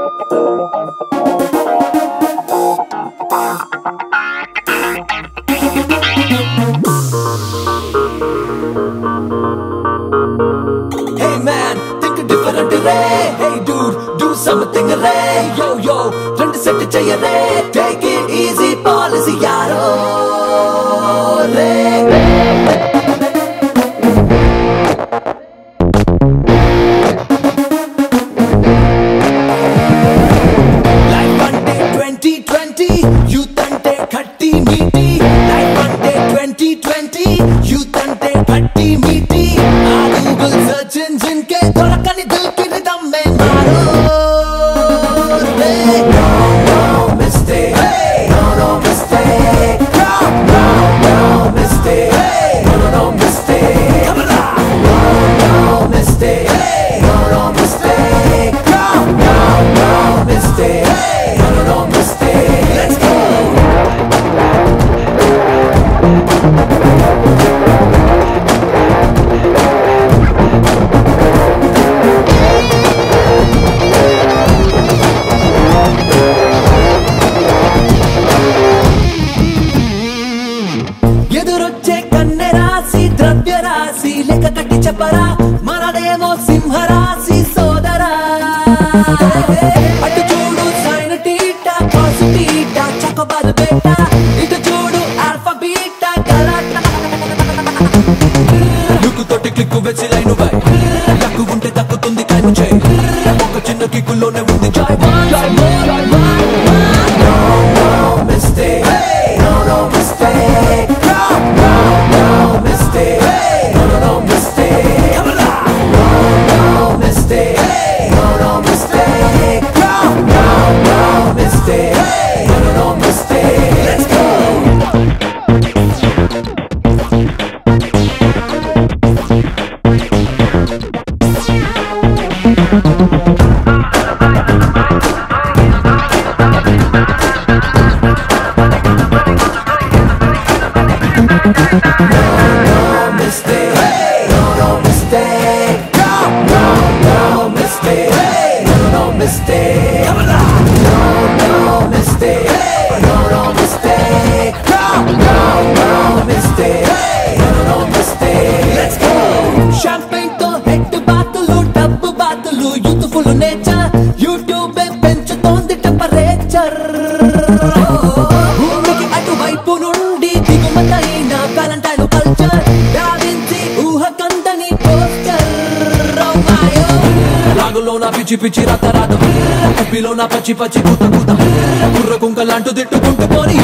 Hey man, think different ray. Hey dude, do something ray. Yo yo, రెండు set చెయ్యరే. Take it easy policy యారో రే. Life అంటే twenty twenty youth అంటే కట్టి మీటి లైఫ్ అంటే ట్వంటీ ట్వంటీ యూత్ అంటే కట్టి మీటి ఆ గూగుల్ సర్చ్ ఇంజిన్ కే దొరకని దిల్కి దమ్మే మారో రే. No, no mistake. No, no mistake. No, no, no mistake. No, no, no mistake. Come on. No, no mistake. No, no mistake. No, no, no mistake. No, no, no mistake. Let's go. ఎదురొచ్చే కన్నె రాశి ద్రవ్య రాశి లెక్క కట్టి చెప్పరా మనదేమో సింహరాశి సోదరా అటు చూడు సైన్ టీటా కాసు టీటా చొక్కబాదు బేట ఇటు చూడు ఆల్ఫా బీటా గలాట లుక్కు తోటి క్లిక్కు వెచ్చి లైను బై లక్కు ఉంటే తక్కుతుంది టైం చేయి ఒక చిన్న కిక్కుల్లోనే ఉంది joy joy mistake. No, no mistake. No, no, no mistake. No, no, no mistake. No, no mistake. No, no mistake. No, no, no mistake. No, no, no mistake. Let's go. No mistake. No, no mistake. No, no, no mistake. No, no mistake. No, no mistake. No, no mistake. No, no, no mistake. No, no mistake. Let's go. Champagne తో head బాతులు డబ్బు బాతులు youthful nature YouTube పెంచుతోంది temperature భూమికి అటువైపు నుండి దిగుమతైన Valentine culture వ్యాపించి ఊహ కందని పోస్టర్ లాగులో నా పిచ్చి పిచ్చి రత రాత కప్పిలో నా పచ్చి పచ్చి కూత కూత కుర్ర కుంకలాంటూ తిట్టుకుంటూ పోని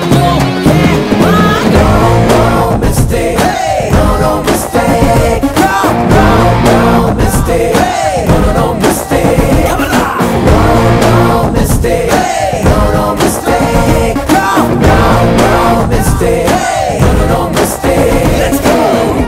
mistake. No, no mistake. No, no, no mistake. No, no, no mistake. No, no mistake. No, no mistake. No, no, no mistake. No, no, no mistake. Let's go.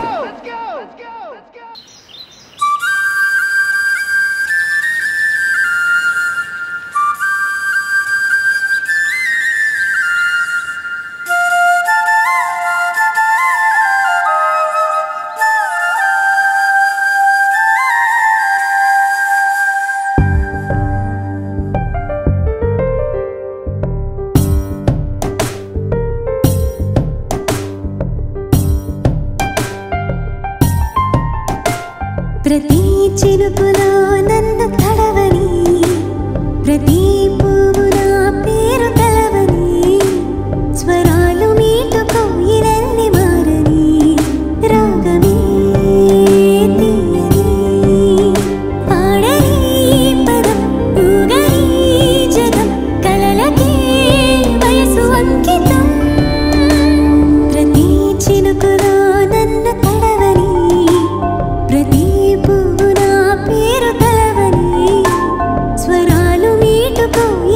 ప్రతి చినుకులో నన్ను తడవని ప్రతి పువ్వు నా పేరు తలవని స్వరాలు మీటుకు ఇరల్లి మారని రాగమే తీయని పాడని పదం ఊగని జగం కలలకే వయసు అంకితం ప్రతి చినుకులో నన్ను తడవని ప్రతి పువ్వు నా పేరు తలవని స్వరాలు మీటుకు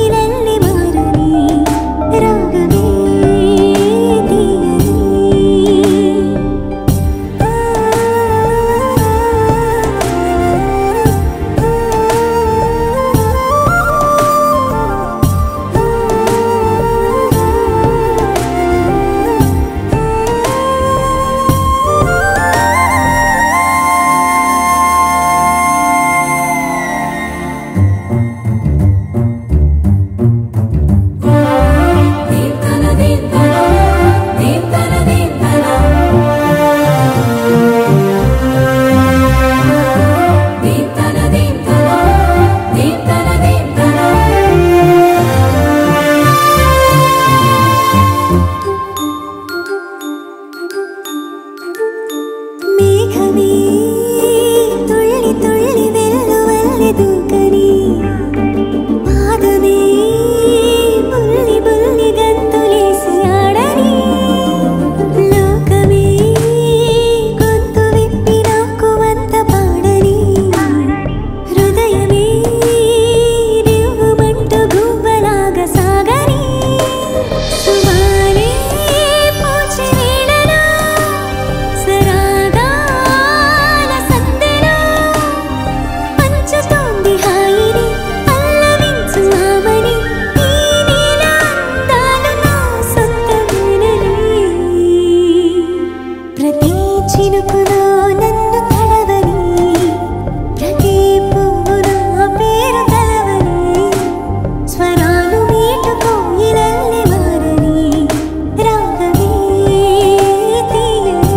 చినుకులో నన్ను తడవని ప్రతి పువ్వు నా పేరు కలవని స్వరాలు మీటుకో ఇలల్లి మారని రాగమే తీయని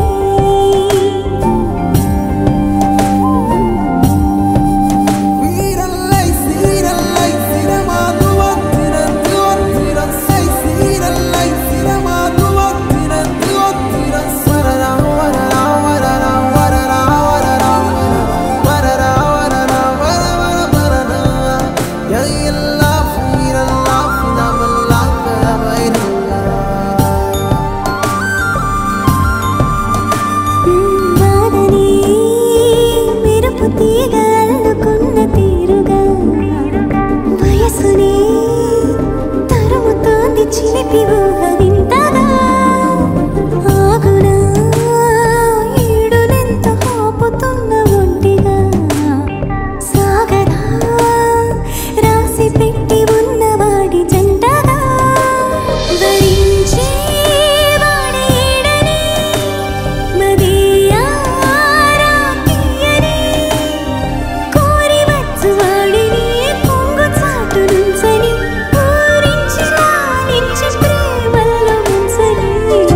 వీరల్లై సీరల్లై సిరమాదు వత్తిరందు వత్తిరం సై సీరల్లై సిరమాదు వత్తిరందు వత్తిరం వరరా వరరా వరరా వరరా వరరా వరరా వరరా వరరా వరరా యల్లల్లా ఫీరల్లా ఫినమల్లా కరమైరల్లా వానని మెరుపు తీగ అల్లుకున్న తీరుగా వయసుని తరుముతోంది చిలిపి ఊహ వింతగా ఆగునా ఈడునెంత ఆపుతున్న ఒంటిగా సాగరా రాసి పెట్టి ఉన్నవాడి జంటగా వరించే వాడేడని మదియారా తీయని కోరి వచ్చు వాడిని పొంగు చాటు నుంచని ఊరించి లాలించి ప్రేమల్లో ముంచని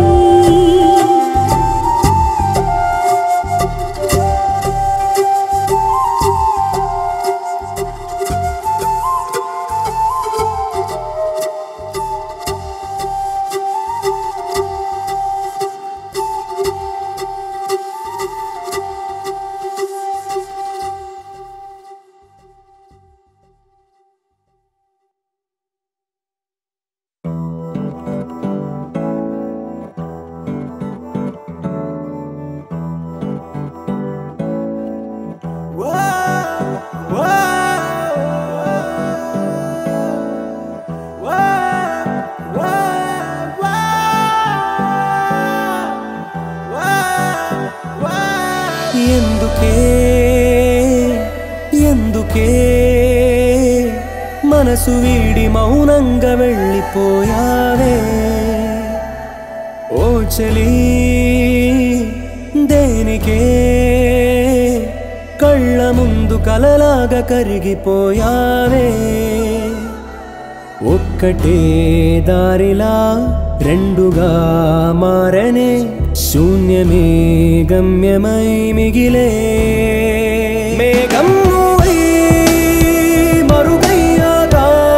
ఎందుకే ఎందుకే మనసు వీడి మౌనంగా వెళ్ళిపోయావే ఓ చలి దేనికే కళ్ళ ముందు కలలాగా కరిగిపోయావే ఒక్కటే దారిలా రెండుగా మారనే శూన్యమే గమ్యమై మిగిలే మేఘం నువ్వై మరుగయ్యాక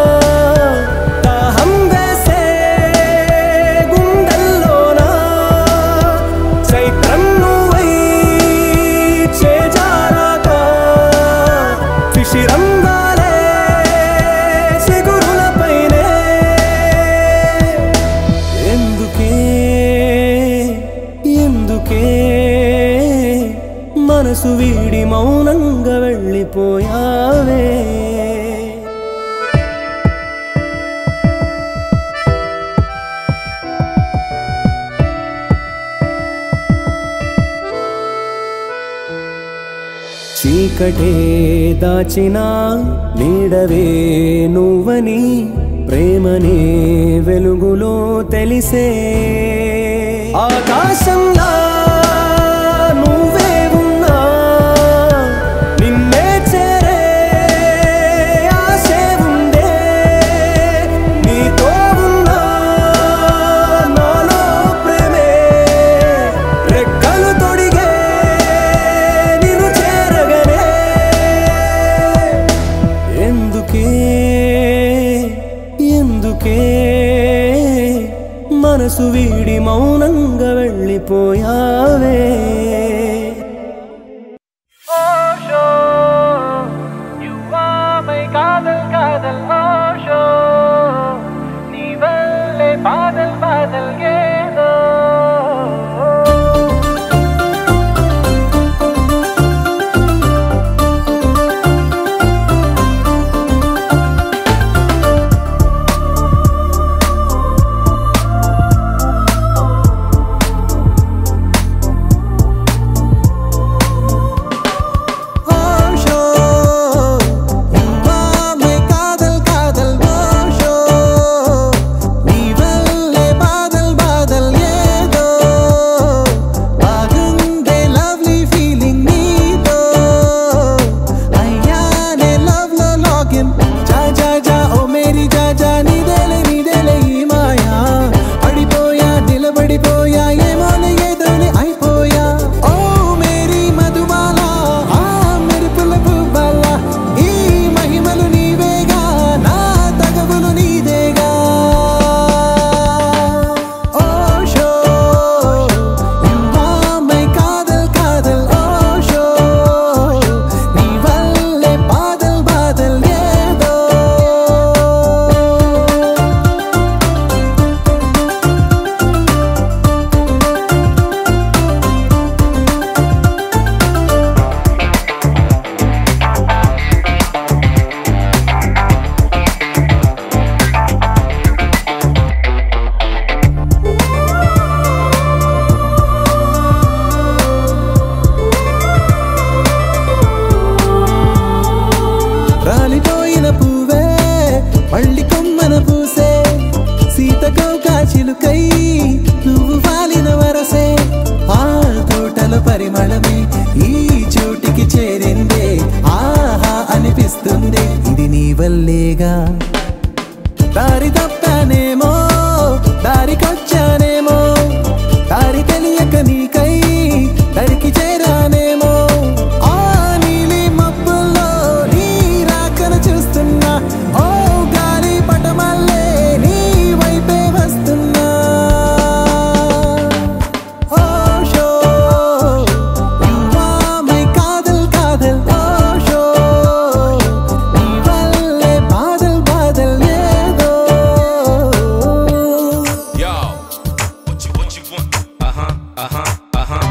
దాహం వేసే గుండెల్లోనా చైత్రం నువ్వై చేజారాక శిశిరంగాలే చిగురులపైనే ఎందుకే ఎందుకే మనసు వీడి మౌనంగా వెళ్ళిపోయావే చీకటే దాచిన నీడవే నువ్వని ప్రేమనే వెలుగులో తెలిసే ఆకాశంలా నువ్వే ఉన్నా నిన్నే చేరే ఆశే ఉందే నీతో ఉన్నా నాలో ప్రేమే రెక్కలు తొడిగే నిన్ను చేరగనే ఎందుకే ఎందుకే మనసు వీడి మౌనంగా వెళ్ళిపోయావే పరిమళమే ఈ చోటికి చేరిందే ఆహా అనిపిస్తుంది ఇది నీ వల్లేగా దారి తప్పానేమో దారికొచ్చానేమో దారి తెలియక నీకై దరికి చేరానేమో ఆ నీలి మబ్బుల్లో నీ రాకను చూస్తున్నా ఓ గాలి పటమల్లే నీ వైపే వస్తున్నా ఓ షో మై కాదల్ కాదల్ ఓ షో నీ వల్లే బాదల్ బాదల్ ఏదో Yo, what you what you want? Uh huh, uh huh, uh huh.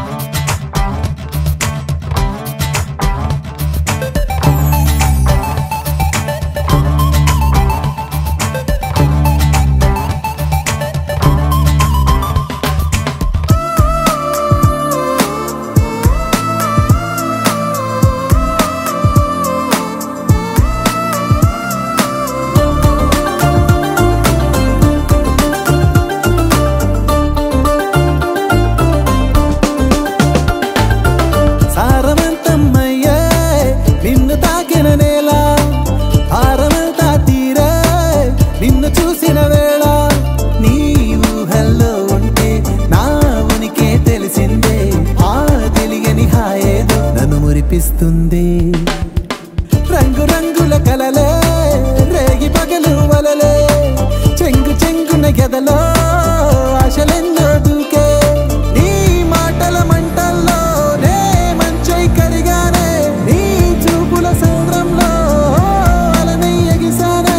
సారవంతమయ్యే నిన్ను తాకిన నేల హారమంతా తీరే నిన్ను చూసిన వేళ నీ ఊహల్లో ఉంటే నా ఉనికే తెలిసిందే ఆ తెలియని హాయేదో నన్ను మురిపిస్తుంది రంగు రంగుల కలలే రేగి పగలు వలలే చెంగు చెంగున గెదలో ఆశలెన్నో దూకే నీ మాటల మంటల్లో నే మంచై కరిగానే నీ చూపుల సముద్రంలో అలనై ఎగిసానే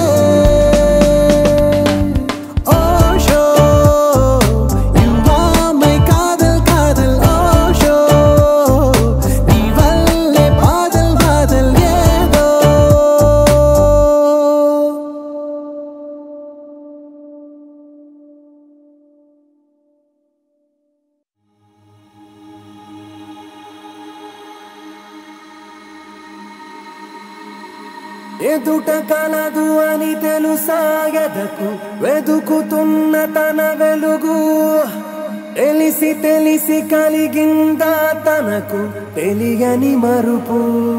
ఓ షో మై కాదల్ కాదల్ ఓ షో నీ వల్లే బాదల్ బాదల్ ఏదో ఎదుట కలదు అని తెలుసా ఎదకు వెదుకుతున్న తన వెలుగు తెలిసి తెలిసి కలిగిందా తనకు తెలియని మరుపు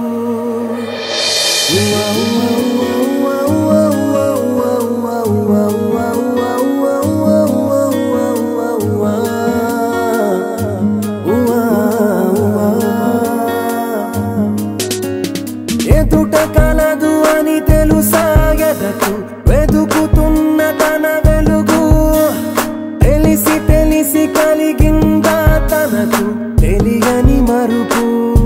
ఎదుట కలదు అని తెలుసా ఎదకు వెదుకుతున్న తన వెలుగు తెలిసి తెలిసి కలిగిందా తనకు తెలియని మరుపు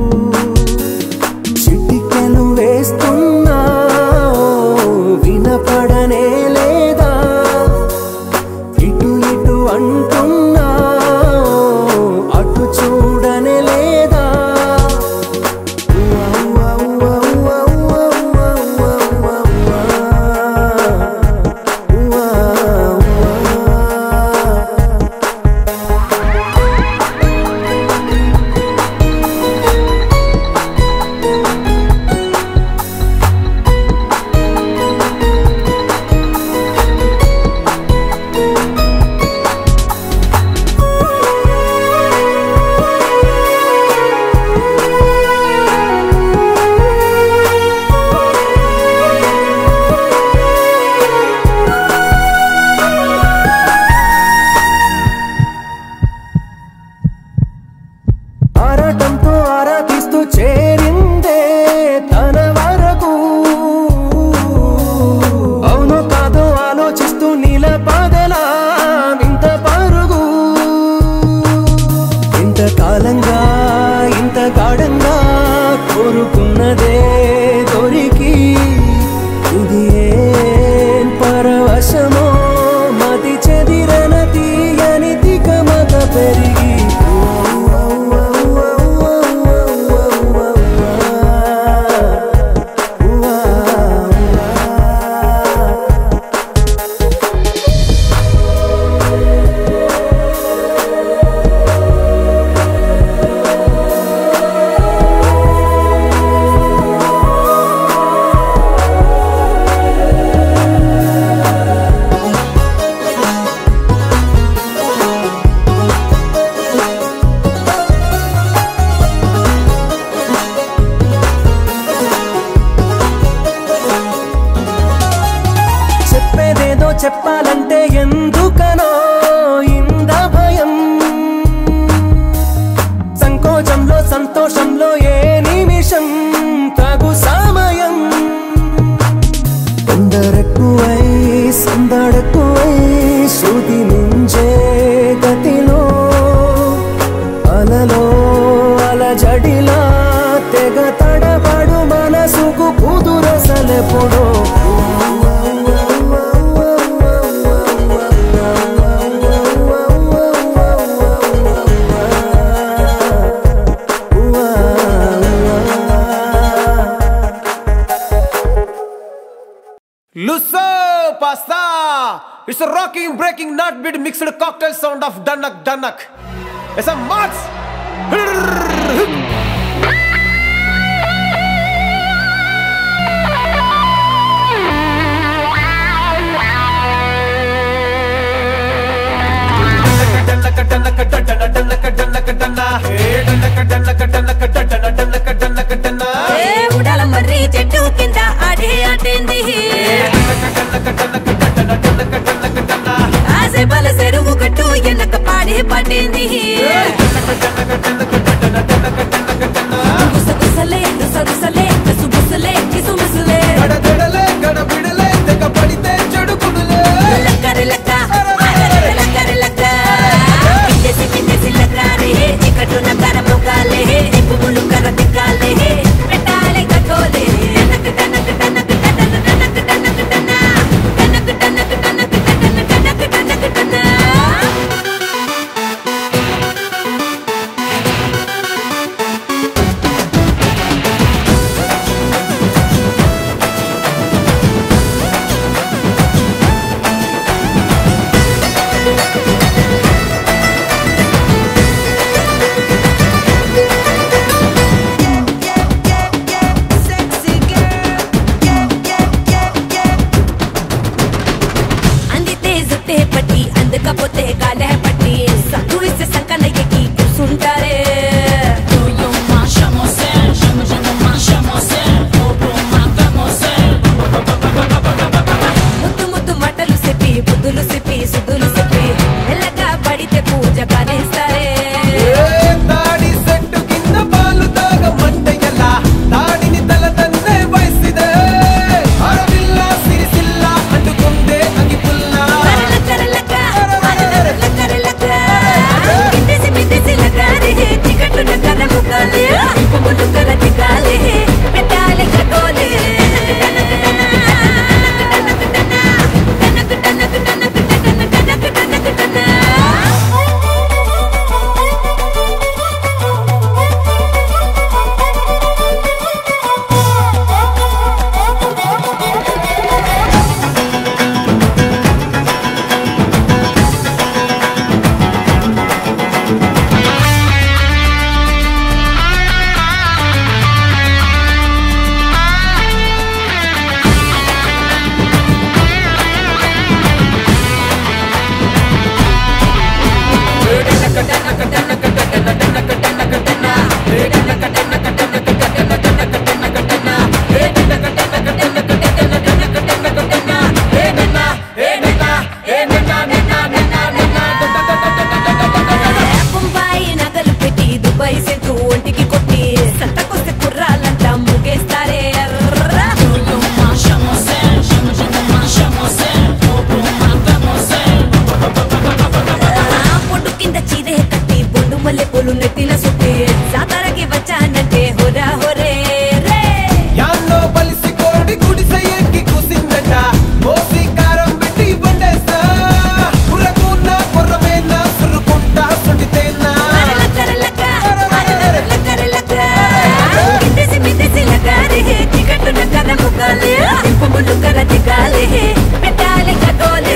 చిటికెలు వేస్తున్నా వినపడనే లేదా ఇటు ఇటు అంటున్నా అటు చూడనే లేదా ఆరాటంతో ఆరాధిస్తూ చేరిందే తన వరకు అవును కాదో ఆలోచిస్తూ నిలబదలా ఇంత పరుగు ఇంత కాలంగా ఇంత గాఢంగా కోరుకున్నదే దొరికి ఇది ఏం పరవశమో మతి చెదిరన తీయని తికమక పెరిగి చెప్పాలంటే ఎందుకనో ఇంద భయం సంకోచంలో సంతోషంలో ఏ నిమిషం తగు సమయం తొందరెక్కువై సందడెక్కువై శృతి మించే గతిలో అలలో అలజడిలా తెగ తడబడు మనసుకు కుదురసలెప్పుడో Lusso pasta. It's a rocking, breaking, nut beat mixed cocktail sound of Danak Danak. It's a march. ఏ ఉడాల మర్రి చెట్టు కింద ఆడే ఆటేంది ఆసే బల చెరువు గట్టు ఎనక పాడే పాటేంది గుసగుసలే రుసరుసలే కసుబుసలే కిసుమిసులే లక్కరి లక్క అరరర లక్కరి లక్క పిండేసి పిండేసి లక్కారే చికటు నక్కర మొగాలే పువ్వులు కర్ర తిక్కాలే పెట్టాలే కట్టోలే టనక్ టనక్ టనక్ టనక్ టనక్ టనక్ టన టనక్ టనక్ టనక్ టనక్ టనక్ టనక్ టన అందితే జుట్టే పట్టి అందకపోతే కాలే పట్టి సందు ఇస్తే సంకనయ్యకి కూర్చుంటారే ముద్దు ముద్దు మటలు చెప్పి బుద్ధులు చెప్పి సుద్దులు చెప్పి మెల్లగా పడితే పూజ కానేస్తారే ದಾಡಿ ಸೆಟ್ಟು ಕಿಂದ ಪಾಲು ದಾಗ ಮಂಟೆಯಲ್ಲ ದಾಡಿನಿ ತಲ ತಂದೆ ಬಯಸಿದೆ ಅರವಿಲ್ಲ ಸಿರಿಸಿಲ್ಲ ಅಂಟುಕೊಂಡೆ ಅಗಿಪುಲ್ಲ కరల కరలక అరరల కరలక పిండేసి పిండేసి లగారే చికట్టు నగర ముగాలే పువ్వులు కర తిగాలే పెట్టాలే కటోలే బొంబాయి నగలు పెట్టి దుబాయ్ సెంటు ఒంటికి కొట్టి సంతకొస్తే కుర్రాలంతా ముగేస్తారే అర్రా. ఆ పొట్టు కింద చీరే కట్టి బొండు మల్లె పూలు నెత్తిన సుట్టి జాతరకి వచ్చానంటే హొరా హొరే రే యాన్నో బలిసి కోడి గుడిసె ఎక్కి కూసిందట మోసి కారం పెట్టి బండేస్తా పురకున్న కొర్రమేన సురుకుంటా సుండితేనా కరల కరలక అరరల కరలక పిండేసి పిండేసి లగారే చికట్టు నగర ముగాలే పువ్వులు కర తిగాలే పెట్టాలే కటోలే